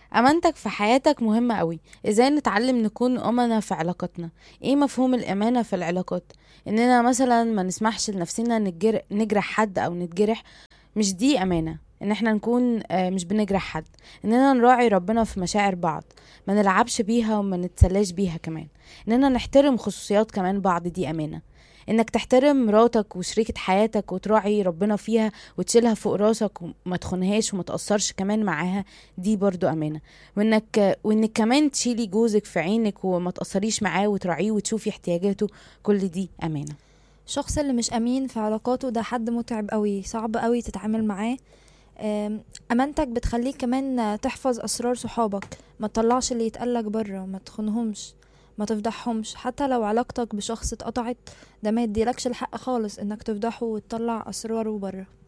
امانتك في حياتك مهمة قوي ازاي نتعلم نكون امنا في علاقاتنا ايه مفهوم الامانة في العلاقات اننا مثلا ما نسمحش لنفسنا نجر... نجرح حد او نتجرح مش دي امانة ان احنا نكون آه، مش بنجرح حد اننا نراعي ربنا في مشاعر بعض ما نلعبش بيها وما نتسلاش بيها كمان اننا نحترم خصوصيات كمان بعض دي امانة انك تحترم مراتك وشريكة حياتك وتراعي ربنا فيها وتشيلها فوق راسك وما تخونهاش وما تأثرش كمان معاها دي برضو امانة وانك وانك كمان تشيلي جوزك في عينك وما تأثريش معاه وتراعيه وتشوفي احتياجاته كل دي امانة الشخص اللي مش امين في علاقاته ده حد متعب قوي صعب قوي تتعامل معاه أم، امانتك بتخليك كمان تحفظ اسرار صحابك ما تطلعش اللي يتقالك بره ما تخونهمش ما تفضحهمش حتى لو علاقتك بشخص اتقطعت ده ما يديلكش الحق خالص انك تفضحه وتطلع اسراره بره